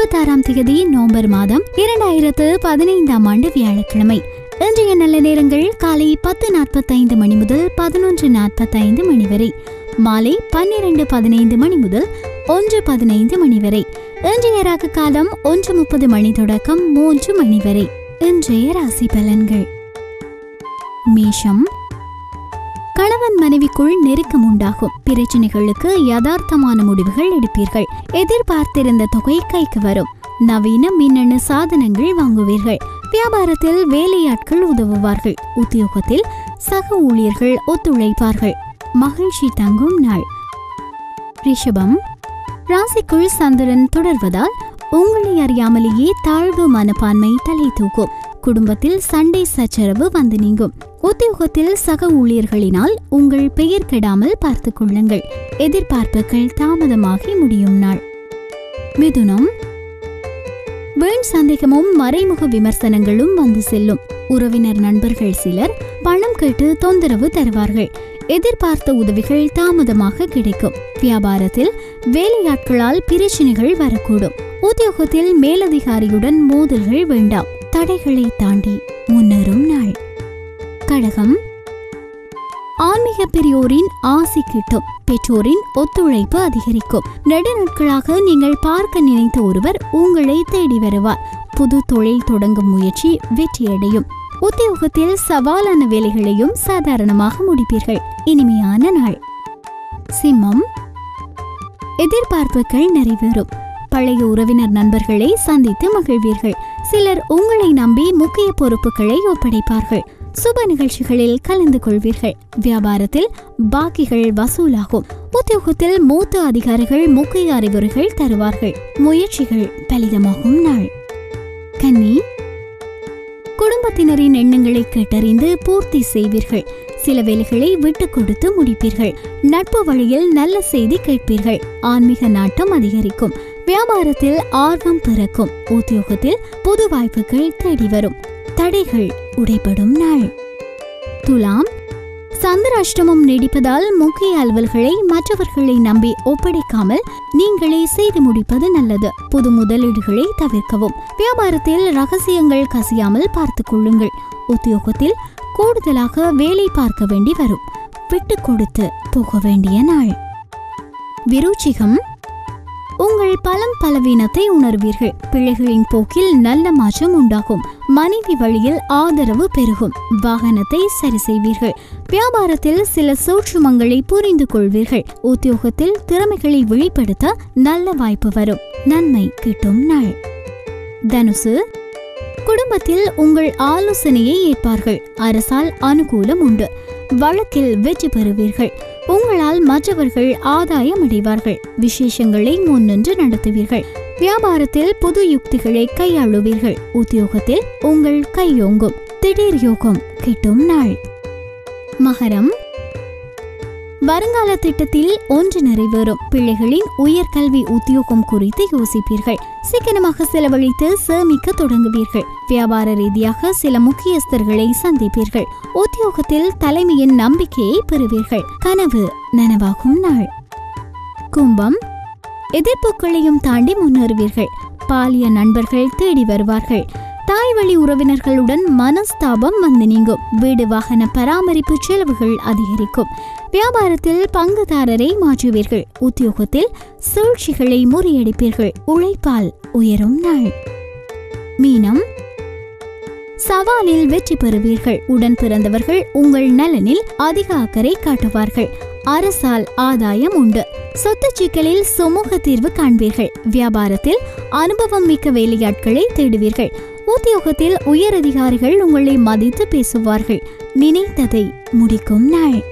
இருபத்தாறாம் தேதி நவம்பர் மாதம் இரண்டாயிரத்து பதினைந்தாம் ஆண்டு வியாழக்கிழமை இன்றைய நல்ல நேரங்கள் காலை பத்து நாற்பத்தைந்து மணி முதல் பதினொன்று நாற்பத்தைந்து மணி வரை மாலை பன்னிரண்டு பதினைந்து மணி முதல் ஒன்று பதினைந்து மணி வரை இன்றைய ராகு காலம் ஒன்று முப்பது மணி தொடக்கம் மூன்று மணி வரை இன்றைய ராசி பலன்கள் மேஷம் கணவன் மனைவிக்குள் நெருக்கம் உண்டாகும் பிரச்சனைகளுக்கு யதார்த்தமான முடிவுகள் எடுப்பீர்கள் எதிர்பார்த்திருந்த தொகை கைக்கு வரும் நவீன மின்னணு சாதனங்கள் வாங்குவீர்கள் வியாபாரத்தில் வேலையாட்கள் உதவுவார்கள் உத்தியோகத்தில் சக ஊழியர்கள் ஒத்துழைப்பார்கள் மகிழ்ச்சி தங்கும் நாள் ரிஷபம் ராசிக்குள் சந்திரன் தொடர்வதால் உங்களை அறியாமலேயே தாழ்வு மனப்பான்மை தலை தூக்கும் குடும்பத்தில் சண்டை சச்சரவு வந்து நீங்கும் உத்தியோகத்தில் சக ஊழியர்களினால் உங்கள் பெயர் கெடாமல் பார்த்துக் கொள்ளுங்கள் எதிர்பார்ப்புகள் தாமதமாகி முடியும் நாள் மிதுனம் வீண் சந்தேகமும் மறைமுக விமர்சனங்களும் வந்து செல்லும் உறவினர் நண்பர்கள் சிலர் பணம் கேட்டு தொந்தரவு தருவார்கள் எதிர்பார்த்த உதவிகள் தாமதமாக கிடைக்கும் வியாபாரத்தில் வேலையாட்களால் பிரச்சனைகள் வரக்கூடும் உத்தியோகத்தில் மேலதிகாரியுடன் மோதல்கள் வேண்டாம் தடைகளை தாண்டி முன்னேறும் நாள் கடகம் ஆன்மீக பெரியோரின் ஆசி கிட்டும் பெற்றோரின் ஒத்துழைப்பு அதிகரிக்கும் நெடுநாட்களாக நீங்கள் பார்க்க நினைத்த ஒருவர் உங்களை தேடி வருவார் புது தொழில் தொடங்கும் முயற்சி வெற்றியடையும் உத்தியோகத்தில் சவாலான வேலைகளையும் சாதாரணமாக முடிப்பீர்கள் இனிமையான நாள் சிம்மம் எதிர்பார்ப்புகள் நிறைவேறும் பழைய உறவினர் நண்பர்களை சந்தித்து மகிழ்வீர்கள் சிலர் உங்களை நம்பி முக்கிய பொறுப்புகளை ஒப்படைப்பார்கள் சுப நிகழ்ச்சிகளில் கலந்து கொள்வீர்கள் வியாபாரத்தில் பாக்கிகள் வசூலாகும் உத்தியோகத்தில் மூத்த அதிகாரிகள் முக்கிய அறிவுரைகள் தருவார்கள் முயற்சிகள் பலிதமாகும் நாள் கன்னி குடும்பத்தினரின் எண்ணங்களை கேட்டறிந்து பூர்த்தி செய்வீர்கள் சில வேலைகளை விட்டு கொடுத்து முடிப்பீர்கள் நட்பு வழியில் நல்ல செய்தி கேட்பீர்கள் ஆன்மீக நாட்டம் அதிகரிக்கும் வியாபாரத்தில் ஆர்வம் பிறக்கும் உத்தியோகத்தில் புது வாய்ப்புகள் தேடி வரும் தடைகள் உடைபடும் நாள் துலாம் சந்திராஷ்டமம் நீடிப்பதால் முக்கிய அலுவல்களை மற்றவர்களை நம்பி ஒப்படைக்காமல் நீங்களே செய்து முடிப்பது நல்லது புது முதலீடுகளை தவிர்க்கவும் வியாபாரத்தில் ரகசியங்கள் கசியாமல் பார்த்துக் கொள்ளுங்கள் உத்தியோகத்தில் கூடுதலாக வேலை பார்க்க வேண்டி வரும் விட்டு கொடுத்து போக வேண்டிய நாள் விருச்சிகம் உங்கள் பலம் பலவீனத்தை உணர்வீர்கள் பிள்ளைகளின் போக்கில் நல்ல மாற்றம் உண்டாகும் மனைவி வழியில் ஆதரவு பெருகும் வாகனத்தை சரி செய்வீர்கள் வியாபாரத்தில் சில சூட்சுமங்களை புரிந்து கொள்வீர்கள் உத்தியோகத்தில் திறமைகளை வெளிப்படுத்த நல்ல வாய்ப்பு வரும் நன்மை கிட்டும் நாள் தனுசு குடும்பத்தில் உங்கள் ஆலோசனையை ஏற்பார்கள் அரசால் அனுகூலம் உண்டு வழக்கில் வெற்றி பெறுவீர்கள் உங்களால் மற்றவர்கள் ஆதாயம் அடைவார்கள் விசேஷங்களை முன்னின்று நடத்துவீர்கள் வியாபாரத்தில் புது யுக்திகளை கையாளுவீர்கள் உத்தியோகத்தில் உங்கள் கையோங்கும் திடீர் யோகம் கிட்டும் நாள் மகரம் வருங்கால திட்டத்தில் ஒன்று நிறைவேறும் பிள்ளைகளின் உயர்கல்வி உத்தியோகம் குறித்து யோசிப்பீர்கள் சிக்கனமாக செலவழித்து சேமிக்க தொடங்குவீர்கள் வியாபார ரீதியாக சில முக்கியஸ்தர்களை சந்திப்பீர்கள் உத்தியோகத்தில் தலைமையின் நம்பிக்கையை பெறுவீர்கள் கனவு நனவாகும் நாள் கும்பம் எதிர்ப்புகளையும் தாண்டி முன்னேறுவீர்கள் பாலிய நண்பர்கள் தேடி வருவார்கள் தாய் வழி உறவினர்களுடன் மனஸ்தாபம் வந்து நீங்கும் வீடு வாகன பராமரிப்பு செலவுகள் அதிகரிக்கும் வியாபாரத்தில் பங்குதாரரை மாற்றுவீர்கள் உத்தியோகத்தில் சூழ்ச்சிகளை முறியடிப்பீர்கள் உழைப்பால் உயரும் நாள் மீனம் சவாலில் வெற்றி பெறுவீர்கள் உடன் பிறந்தவர்கள் உங்கள் நலனில் அதிக அக்கறை காட்டுவார்கள் அரசால் ஆதாயம் உண்டு சொத்து சிக்கலில் சுமூக தீர்வு காண்பீர்கள் வியாபாரத்தில் அனுபவம் மிக்க வேலையாட்களை தேடுவீர்கள் உத்தியோகத்தில் உயர் அதிகாரிகள் உங்களை மதித்து பேசுவார்கள் நினைத்ததை முடிக்கும் நாள்